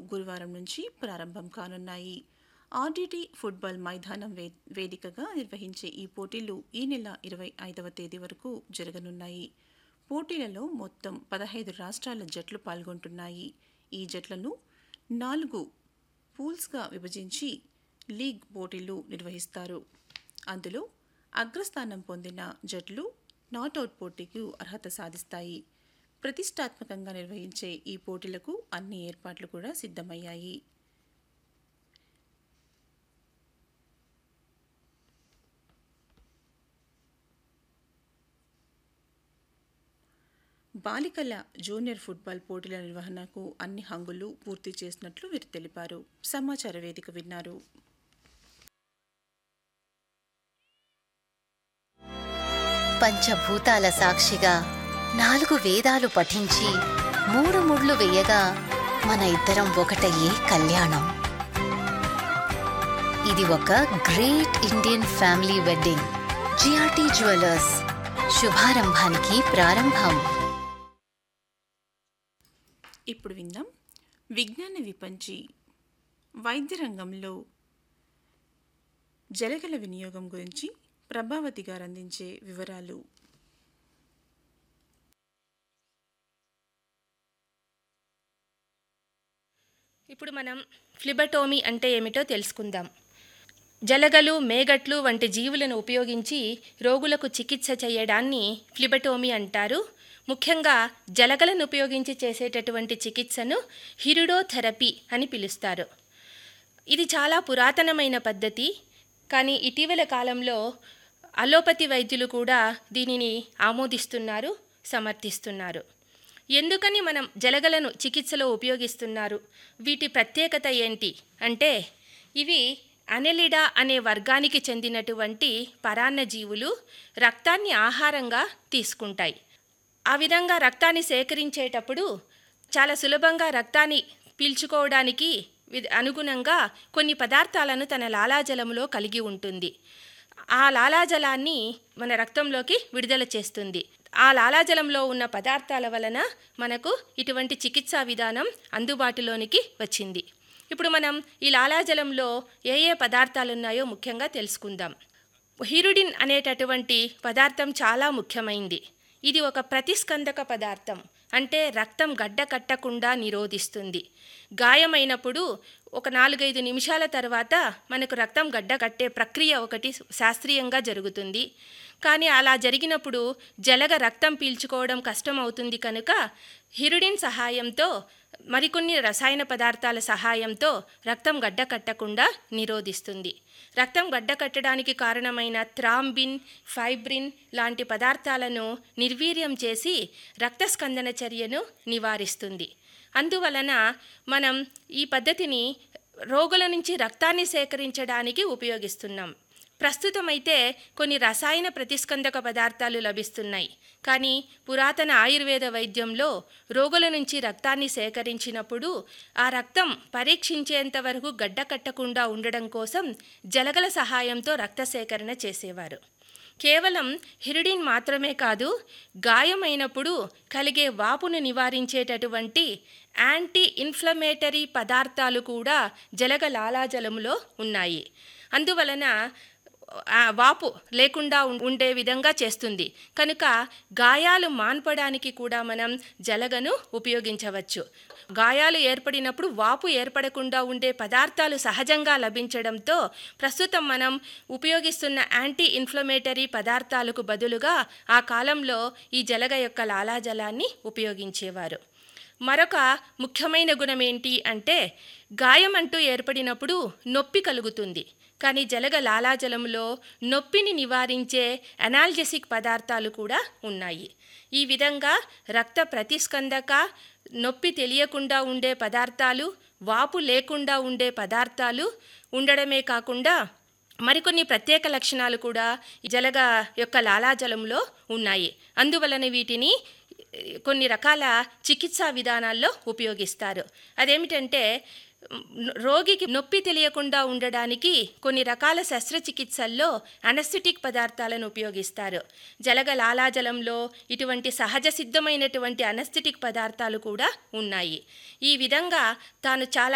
గురువారం నుంచి ప్రారంభం కానున్నాయి ఆర్డీటీ ఫుట్బాల్ మైదానం వే వేదికగా నిర్వహించే ఈ పోటీలు ఈ నెల ఇరవై ఐదవ తేదీ వరకు జరగనున్నాయి పోటీలలో మొత్తం పదహైదు రాష్ట్రాల జట్లు పాల్గొంటున్నాయి ఈ జట్లను నాలుగు పూల్స్గా విభజించి లీగ్ పోటీలు నిర్వహిస్తారు అందులో అగ్రస్థానం పొందిన జట్లు నాట్అవుట్ పోటీకి అర్హత సాధిస్తాయి ప్రతిష్టాత్మకంగా నిర్వహించే ఈ పోటీలకు అన్ని ఏర్పాట్లు కూడా సిద్ధమయ్యాయి బాలికల జూనియర్ ఫుట్బాల్ పోటీల నిర్వహణకు అన్ని హంగులు పూర్తి చేసినట్లు వీరు తెలిపారు సమాచార వేదిక విన్నారు పంచభూతాల సాక్షిగా నాలుగు వేదాలు పఠించి మూడు ముళ్ళు వేయగా మన ఇద్దరం ఒకటయ్యే కళ్యాణం ఇది ఒక great Indian family wedding GRT jewellers శుభారంభానికి ప్రారంభం ఇప్పుడు విందాం విజ్ఞాన విపంచి వైద్య రంగంలో జలగల వినియోగం గురించి ప్రభావతి గారు అందించే వివరాలు ఇప్పుడు మనం ఫ్లిబటోమీ అంటే ఏమిటో తెలుసుకుందాం జలగలు మేగట్లు వంటి జీవులను ఉపయోగించి రోగులకు చికిత్స చేయడాన్ని ఫ్లిబటోమీ అంటారు ముఖ్యంగా జలగలను ఉపయోగించి చేసేటటువంటి చికిత్సను హిరుడోథెరపీ అని పిలుస్తారు ఇది చాలా పురాతనమైన పద్ధతి కానీ ఇటీవల కాలంలో అలోపతి వైద్యులు కూడా దీనిని ఆమోదిస్తున్నారు సమర్థిస్తున్నారు ఎందుకని మనం జలగలను చికిత్సలో ఉపయోగిస్తున్నారు వీటి ప్రత్యేకత ఏంటి అంటే ఇవి అనెలిడా అనే వర్గానికి చెందినటువంటి పరాన్న జీవులు రక్తాన్ని ఆహారంగా తీసుకుంటాయి ఆ విధంగా రక్తాన్ని సేకరించేటప్పుడు చాలా సులభంగా రక్తాన్ని పీల్చుకోవడానికి వి- అనుగుణంగా కొన్ని పదార్థాలను తన లాలాజలంలో కలిగి ఉంటుంది ఆ లాలాజలాన్ని మన రక్తంలోకి విడుదల చేస్తుంది ఆ లాలాజలంలో ఉన్న పదార్థాల వలన మనకు ఇటువంటి చికిత్సా విధానం అందుబాటులోనికి వచ్చింది ఇప్పుడు మనం ఈ లాలాజలంలో ఏ ఏ పదార్థాలు ఉన్నాయో ముఖ్యంగా తెలుసుకుందాం హిరుడిన్ అనేటటువంటి పదార్థం చాలా ముఖ్యమైంది ఇది ఒక ప్రతిస్కందక పదార్థం అంటే రక్తం గడ్డ కట్టకుండా నిరోధిస్తుంది గాయమైనప్పుడు ఒక నాలుగైదు నిమిషాల తర్వాత మనకు రక్తం గడ్డ కట్టే ప్రక్రియ ఒకటి శాస్త్రీయంగా జరుగుతుంది కానీ అలా జరిగినప్పుడు జలగ రక్తం పీల్చుకోవడం కష్టం అవుతుంది కనుక హిరుడిన్ సహాయంతో మరికొన్ని రసాయన పదార్థాల సహాయంతో రక్తం గడ్డ కట్టకుండా నిరోధిస్తుంది రక్తం గడ్డ కట్టడానికి కారణమైన థ్రాంబిన్ ఫైబ్రిన్ లాంటి పదార్థాలను నిర్వీర్యం చేసి రక్తస్కందన చర్యను నివారిస్తుంది అందువలన మనం ఈ పద్ధతిని రోగుల నుంచి రక్తాన్ని సేకరించడానికి ఉపయోగిస్తున్నాం ప్రస్తుతమైతే కొన్ని రసాయన ప్రతిస్కందక పదార్థాలు లభిస్తున్నాయి కానీ పురాతన ఆయుర్వేద వైద్యంలో రోగుల నుంచి రక్తాన్ని సేకరించినప్పుడు ఆ రక్తం పరీక్షించేంత వరకు గడ్డ కట్టకుండా ఉండడం కోసం జలగల సహాయంతో రక్త సేకరణ చేసేవారు కేవలం హిరుడిన్ మాత్రమే కాదు గాయమైనప్పుడు కలిగే వాపును నివారించేటటువంటి యాంటీ ఇన్ఫ్లమేటరీ పదార్థాలు కూడా జలగ లాలాజలంలో ఉన్నాయి అందువలన ఆ వాపు లేకుండా ఉం- ఉండే విధంగా చేస్తుంది కనుక గాయాలు మాన్పడానికి కూడా మనం జలగను ఉపయోగించవచ్చు గాయాలు ఏర్పడినప్పుడు వాపు ఏర్పడకుండా ఉండే పదార్థాలు సహజంగా లభించడంతో ప్రస్తుతం మనం ఉపయోగిస్తున్న యాంటీ ఇన్ఫ్లమేటరీ పదార్థాలకు బదులుగా ఆ కాలంలో ఈ జలగ యొక్క లాలాజలాన్ని ఉపయోగించేవారు మరొక ముఖ్యమైన గుణం ఏంటి అంటే గాయం అంటూ ఏర్పడినప్పుడు నొప్పి కలుగుతుంది కానీ జలగ లాలాజలంలో నొప్పిని నివారించే అనాల్జెసిక్ పదార్థాలు కూడా ఉన్నాయి ఈ విధంగా రక్త ప్రతిస్కందక నొప్పి తెలియకుండా ఉండే పదార్థాలు వాపు లేకుండా ఉండే పదార్థాలు ఉండడమే కాకుండా మరికొన్ని ప్రత్యేక లక్షణాలు కూడా ఈ జలగ యొక్క లాలాజలంలో ఉన్నాయి అందువలన వీటిని కొన్ని రకాల చికిత్సా విధానాల్లో ఉపయోగిస్తారు అదేమిటంటే మ్, రోగికి నొప్పి తెలియకుండా ఉండడానికి కొన్ని రకాల శస్త్రచికిత్సల్లో అనస్థెటిక్ పదార్థాలను ఉపయోగిస్తారు జలగ లాలాజలంలో ఇటువంటి సహజ సిద్ధమైనటువంటి అనస్థెటిక్ పదార్థాలు కూడా ఉన్నాయి ఈ విధంగా తాను చాలా